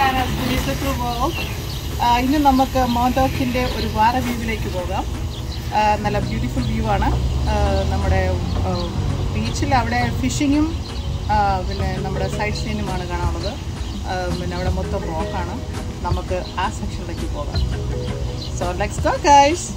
ഇന്ന് നമുക്ക് മോന്തോക്കിൻ്റെ ഒരു വാര വ്യൂവിലേക്ക് പോകാം ആ, നല്ല ബ്യൂട്ടിഫുൾ വ്യൂ ആണ് ആ, നമ്മുടെ ബീച്ചിൽ അവിടെ ഫിഷിങ്ങും പിന്നെ നമ്മുടെ സൈഡ് സീനുമാണ് കാണാനുള്ളത് ആ, പിന്നെ അവിടെ മൊത്തം റോക്കാണ് നമുക്ക് ആ സെക്ഷനിലേക്ക് പോകാം so let's go guys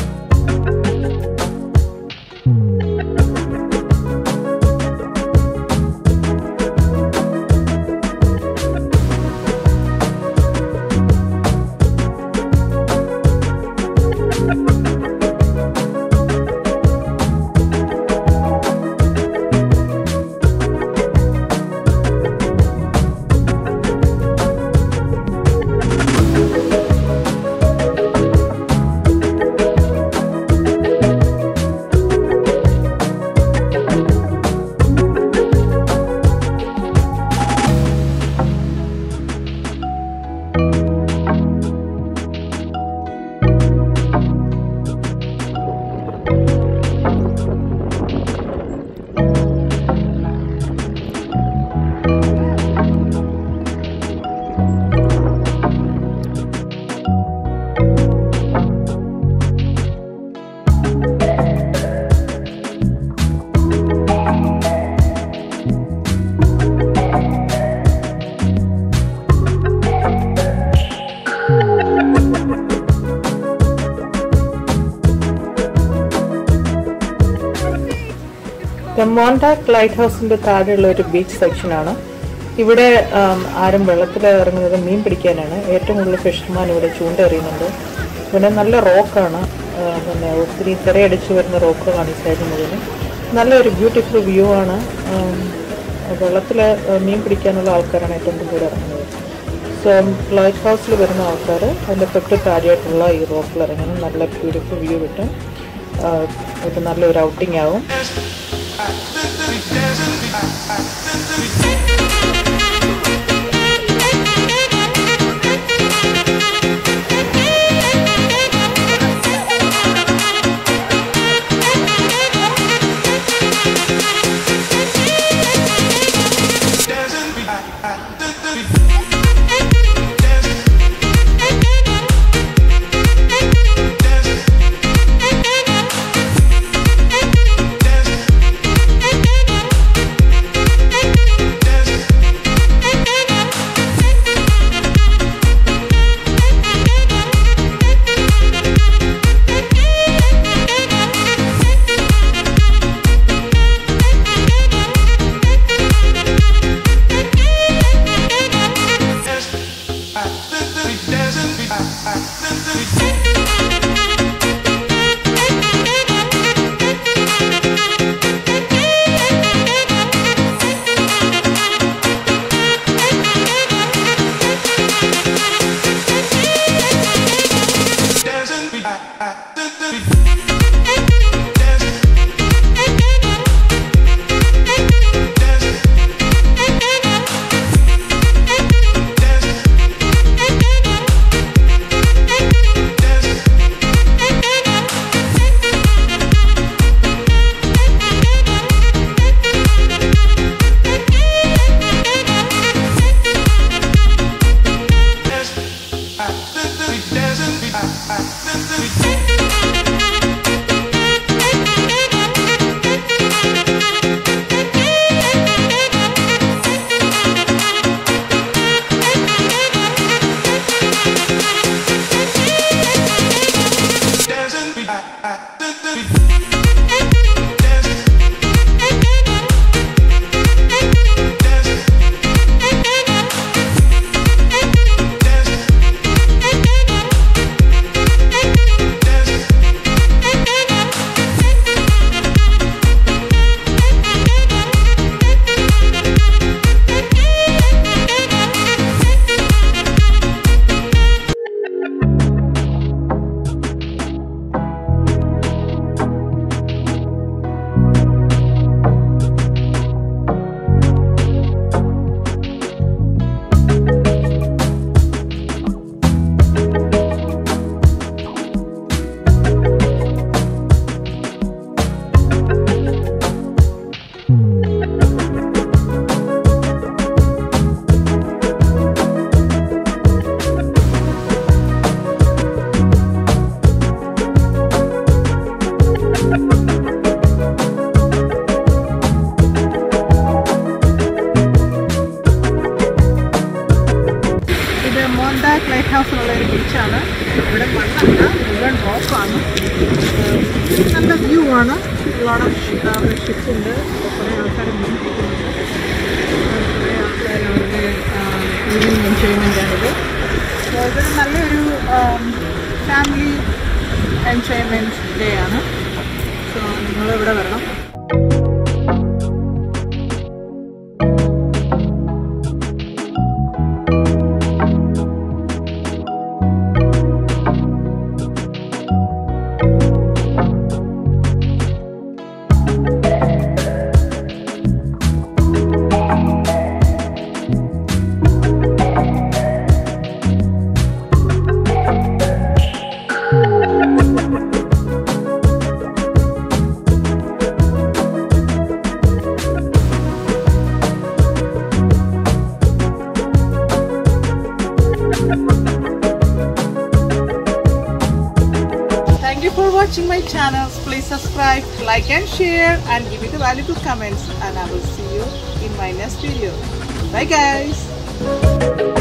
Montauk light ഹൗസിന്റെ താഴെയുള്ള ഒരു ബീച്ച് സെക്ഷനാണ് ഇവിടെ ആം, ആരും വെള്ളത്തിൽ ഇറങ്ങുന്നത് മീൻ പിടിക്കാനാണ് ഏറ്റവും കൂടുതൽ ഫിഷർമാൻ ഇവിടെ ചൂണ്ടെറിയുന്നുണ്ട് ഇവിടെ നല്ല റോക്കാണ് പിന്നെ ഒത്തിരി തിരയടിച്ച് വരുന്ന റോക്കുകളാണ് ഈ സൈഡ് മുഴുവൻ നല്ലൊരു ബ്യൂട്ടിഫുൾ വ്യൂ ആണ് വെള്ളത്തിൽ മീൻ പിടിക്കാനുള്ള ആൾക്കാരാണ് ഏറ്റവും കൂടുതൽ ഇറങ്ങുന്നത് സോ ലൈറ്റ് ഹൗസിൽ വരുന്ന ആൾക്കാർ അതിൻ്റെ തൊട്ട് താഴെയായിട്ടുള്ള ഈ റോക്കിൽ ഇറങ്ങണം നല്ല ബ്യൂട്ടിഫുൾ വ്യൂ കിട്ടും ആ, ഇത് നല്ലൊരു ഔട്ടിംഗ് ആവും വ്യൂ ആണ് ലോഡ് ഓഫ് ഷിപ്പ് ഉണ്ട് കുറേ ആൾക്കാർ മീൻ പിടിക്കുന്നുണ്ട് കുറേ ആൾക്കാർ അവരുടെ ഈവനിങ് എൻജോയ്മെൻ്റ് ആണിത് സോ ഇതൊരു നല്ലൊരു ഫാമിലി എൻജോയ്മെൻറ്റ് ഡേ ആണ് സോ നിങ്ങളിവിടെ വരണം Thank you for watching my channel. Please subscribe, like and share and give me the valuable comments and I will see you in my next video. Bye guys.